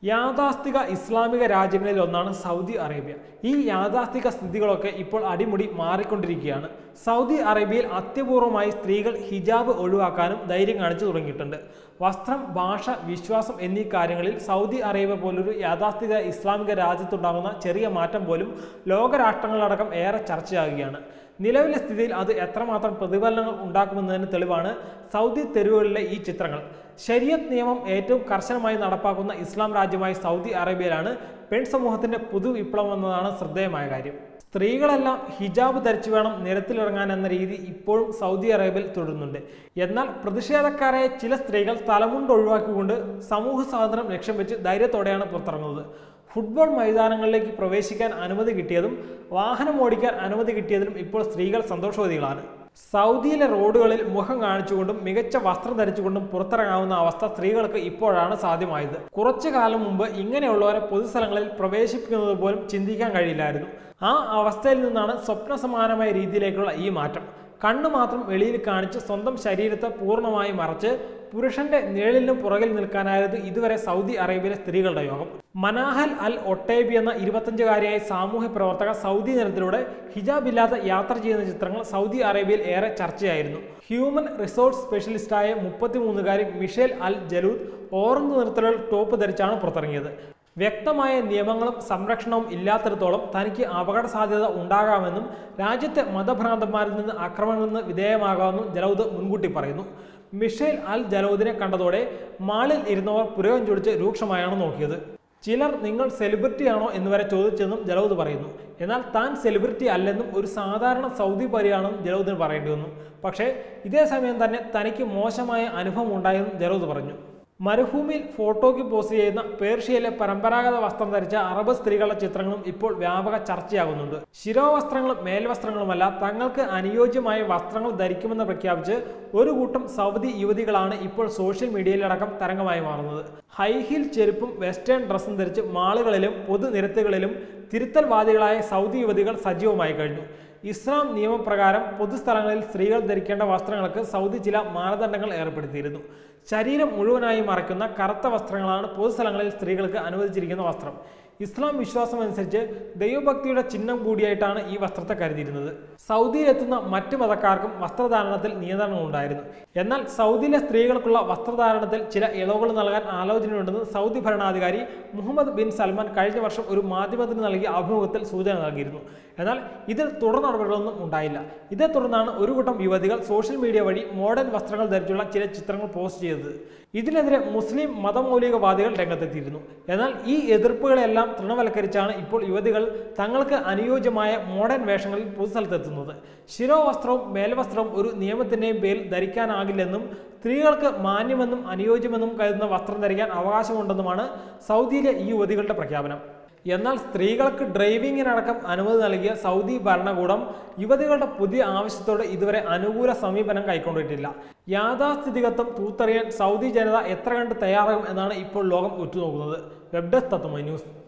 യാഥാസ്ഥിക ഇസ്ലാമിക രാജ്യങ്ങളിൽ ഒന്നാണ് സൗദി അറേബ്യ ഈ യാഥാസ്ഥിക സ്ഥിതികളൊക്കെ ഇപ്പോൾ അടിമുടി മാറിക്കൊണ്ടിരിക്കുകയാണ് സൗദി അറേബ്യയിൽ അത്യപൂർവമായി സ്ത്രീകൾ ഹിജാബ് ഒഴിവാക്കാനും ധൈര്യം കാണിച്ചു തുടങ്ങിയിട്ടുണ്ട് വസ്ത്രം ഭാഷ വിശ്വാസം എന്നീ കാര്യങ്ങളിൽ സൗദി അറേബ്യ പോലൊരു യാഥാസ്ഥിക ഇസ്ലാമിക രാജ്യത്തുണ്ടാകുന്ന ചെറിയ മാറ്റം പോലും ലോകരാഷ്ട്രങ്ങളടക്കം ഏറെ ചർച്ചയാകുകയാണ് നിലവിലെ സ്ഥിതിയിൽ അത് എത്രമാത്രം പ്രതിഫലനങ്ങൾ ഉണ്ടാക്കുമെന്നതിന് തെളിവാണ് സൗദി തെരുവുകളിലെ ഈ ചിത്രങ്ങൾ ശരിയത്ത് നിയമം ഏറ്റവും കർശനമായി നടപ്പാക്കുന്ന ഇസ്ലാം രാജ്യമായ സൗദി അറേബ്യയിലാണ് പെൺ സമൂഹത്തിന്റെ പുതു വിപ്ലവം എന്നതാണ് ശ്രദ്ധേയമായ കാര്യം സ്ത്രീകളെല്ലാം ഹിജാബ് ധരിച്ചു വേണം നിരത്തിലിറങ്ങാൻ എന്ന രീതി ഇപ്പോഴും സൗദി അറേബ്യയിൽ തുടരുന്നുണ്ട് എന്നാൽ പ്രതിഷേധക്കാരായ ചില സ്ത്രീകൾ തലമുണ്ട് ഒഴിവാക്കിക്കൊണ്ട് സമൂഹ സ്വാതന്ത്ര്യം ലക്ഷ്യം വെച്ച് ധൈര്യത്തോടെയാണ് പുറത്തിറങ്ങുന്നത് ഫുട്ബോൾ മൈതാനങ്ങളിലേക്ക് പ്രവേശിക്കാൻ അനുമതി കിട്ടിയതും വാഹനം ഓടിക്കാൻ അനുമതി കിട്ടിയതിലും ഇപ്പോൾ സ്ത്രീകൾ സന്തോഷവതികളാണ് സൗദിയിലെ റോഡുകളിൽ മുഖം കാണിച്ചുകൊണ്ടും മികച്ച വസ്ത്രം ധരിച്ചുകൊണ്ടും പുറത്തിറങ്ങാവുന്ന അവസ്ഥ സ്ത്രീകൾക്ക് ഇപ്പോഴാണ് സാധ്യമായത് കുറച്ചു കാലം മുമ്പ് ഇങ്ങനെയുള്ളവരെ പൊതുസ്ഥലങ്ങളിൽ പ്രവേശിപ്പിക്കുന്നത് പോലും ചിന്തിക്കാൻ കഴിയില്ലായിരുന്നു ആ അവസ്ഥയിൽ നിന്നാണ് സ്വപ്ന സമാനമായ രീതിയിലേക്കുള്ള ഈ മാറ്റം കണ്ണു മാത്രം വെളിയിൽ കാണിച്ച് സ്വന്തം ശരീരത്തെ പൂർണ്ണമായി മറച്ച് പുരുഷന്റെ നിഴലിനും പുറകിൽ നിൽക്കാനായത് ഇതുവരെ സൗദി അറേബ്യയിലെ സ്ത്രീകളുടെ യോഗം മനാഹൽ അൽ ഒട്ടേബി എന്ന ഇരുപത്തഞ്ചുകാരിയായ സാമൂഹ്യ പ്രവർത്തക സൗദി നിരത്തിലൂടെ ഹിജാബ് ഇല്ലാതെ യാത്ര ചെയ്യുന്ന ചിത്രങ്ങൾ സൗദി അറേബ്യയിൽ ഏറെ ചർച്ചയായിരുന്നു ഹ്യൂമൻ റിസോഴ്സ് സ്പെഷ്യലിസ്റ്റായ മുപ്പത്തിമൂന്നുകാരി മിഷേൽ അൽ ജലൂദ് ഓറഞ്ച് നിറത്തിലുള്ള ടോപ്പ് ധരിച്ചാണ് പുറത്തിറങ്ങിയത് വ്യക്തമായ നിയമങ്ങളും സംരക്ഷണവും ഇല്ലാത്തിടത്തോളം തനിക്ക് അപകട സാധ്യത ഉണ്ടാകാമെന്നും രാജ്യത്തെ മതഭ്രാന്തന്മാരിൽ നിന്ന് ആക്രമണത്തിന് വിധേയമാകാമെന്നും ജലൗദ് മുൻകൂട്ടി പറയുന്നു മിഷേൽ അൽ ജലൗദിനെ കണ്ടതോടെ മാളിൽ ഇരുന്നവർ പുരകം ചൊടിച്ച് രൂക്ഷമായാണ് നോക്കിയത് ചിലർ നിങ്ങൾ സെലിബ്രിറ്റിയാണോ എന്ന് വരെ ചോദിച്ചെന്നും ജലൗദ് പറയുന്നു എന്നാൽ താൻ സെലിബ്രിറ്റി അല്ലെന്നും ഒരു സാധാരണ സൗദി പരിയാണെന്നും ജലൗദിന് പറയേണ്ടി വന്നു പക്ഷേ ഇതേ സമയം തന്നെ തനിക്ക് മോശമായ അനുഭവം ഉണ്ടായെന്നും ജലൗദ് പറഞ്ഞു മരുഭൂമിയിൽ ഫോട്ടോയ്ക്ക് പോസ്റ്റ് ചെയ്യുന്ന പേർഷ്യയിലെ പരമ്പരാഗത വസ്ത്രം ധരിച്ച അറബ് സ്ത്രീകളുടെ ചിത്രങ്ങളും ഇപ്പോൾ വ്യാപക ചർച്ചയാകുന്നുണ്ട് ശിരോവസ്ത്രങ്ങളും മേൽവസ്ത്രങ്ങളുമല്ല തങ്ങൾക്ക് അനുയോജ്യമായ വസ്ത്രങ്ങൾ ധരിക്കുമെന്ന് പ്രഖ്യാപിച്ച് ഒരു കൂട്ടം സൗദി യുവതികളാണ് ഇപ്പോൾ സോഷ്യൽ മീഡിയയിലടക്കം തരംഗമായി മാറുന്നത് ഹൈ ഹീൽ ചെരുപ്പും വെസ്റ്റേൺ ഡ്രസ്സും ധരിച്ച് മാളുകളിലും പൊതുനിരത്തുകളിലും തിരുത്തൽവാദികളായ സൗദി യുവതികൾ സജീവമായി കഴിഞ്ഞു ഇസ്ലാം നിയമപ്രകാരം പൊതുസ്ഥലങ്ങളിൽ സ്ത്രീകൾ ധരിക്കേണ്ട വസ്ത്രങ്ങൾക്ക് സൗദി ചില മാനദണ്ഡങ്ങൾ ഏർപ്പെടുത്തിയിരുന്നു ശരീരം മുഴുവനായി മറയ്ക്കുന്ന കറുത്ത വസ്ത്രങ്ങളാണ് പൊതുസ്ഥലങ്ങളിൽ സ്ത്രീകൾക്ക് അനുവദിച്ചിരിക്കുന്ന വസ്ത്രം ഇസ്ലാം വിശ്വാസം അനുസരിച്ച് ദൈവഭക്തിയുടെ ചിഹ്നം കൂടിയായിട്ടാണ് ഈ വസ്ത്രത്തെ കരുതിയിരുന്നത് സൗദിയിലെത്തുന്ന മറ്റു മതക്കാർക്കും വസ്ത്രധാരണത്തിൽ നിയന്ത്രണം ഉണ്ടായിരുന്നു എന്നാൽ സൗദിയിലെ സ്ത്രീകൾക്കുള്ള വസ്ത്രധാരണത്തിൽ ചില ഇളവുകൾ നൽകാൻ ആലോചനയുണ്ടെന്ന് സൗദി ഭരണാധികാരി മുഹമ്മദ് ബിൻ സൽമാൻ കഴിഞ്ഞ വർഷം ഒരു മാധ്യമത്തിന് നൽകിയ അഭിമുഖത്തിൽ സൂചന നൽകിയിരുന്നു എന്നാൽ ഇതിൽ തുടർ നടപടികളൊന്നും ഉണ്ടായില്ല ഇതേ തുടർന്നാണ് ഒരു കൂട്ടം യുവതികൾ സോഷ്യൽ മീഡിയ വഴി മോഡേൺ വസ്ത്രങ്ങൾ ധരിച്ചുള്ള ചില ചിത്രങ്ങൾ പോസ്റ്റ് ചെയ്തത് ഇതിനെതിരെ മുസ്ലിം മതമൗലികവാദികൾ രംഗത്തെത്തിയിരുന്നു എന്നാൽ ഈ എതിർപ്പുകളെല്ലാം തൃണവൽക്കരിച്ചാണ് ഇപ്പോൾ യുവതികൾ തങ്ങൾക്ക് അനുയോജ്യമായ മോഡേൺ വേഷങ്ങളിൽ പൊതുസ്ഥലത്തെത്തുന്നത് ശിരോവസ്ത്രവും മേൽവസ്ത്രവും ഒരു നിയമത്തിന്റെയും പേരിൽ ധരിക്കാനാകില്ലെന്നും സ്ത്രീകൾക്ക് മാന്യമെന്നും അനുയോജ്യമെന്നും കരുതുന്ന വസ്ത്രം ധരിക്കാൻ അവകാശമുണ്ടെന്നുമാണ് സൗദിയിലെ ഈ യുവതികളുടെ പ്രഖ്യാപനം എന്നാൽ സ്ത്രീകൾക്ക് ഡ്രൈവിംഗിനടക്കം അനുമതി നൽകിയ സൗദി ഭരണകൂടം യുവതികളുടെ പുതിയ ആവശ്യത്തോട് ഇതുവരെ അനുകൂല സമീപനം കൈക്കൊണ്ടിട്ടില്ല യാഥാസ്ഥിതികത്വം തൂത്തറിയാൻ സൗദി ജനത എത്ര കണ്ട് തയ്യാറാകും എന്നാണ് ഇപ്പോൾ ലോകം ഉറ്റുനോക്കുന്നത് വെബ് ഡെസ്ക് തത്വമൈ ന്യൂസ്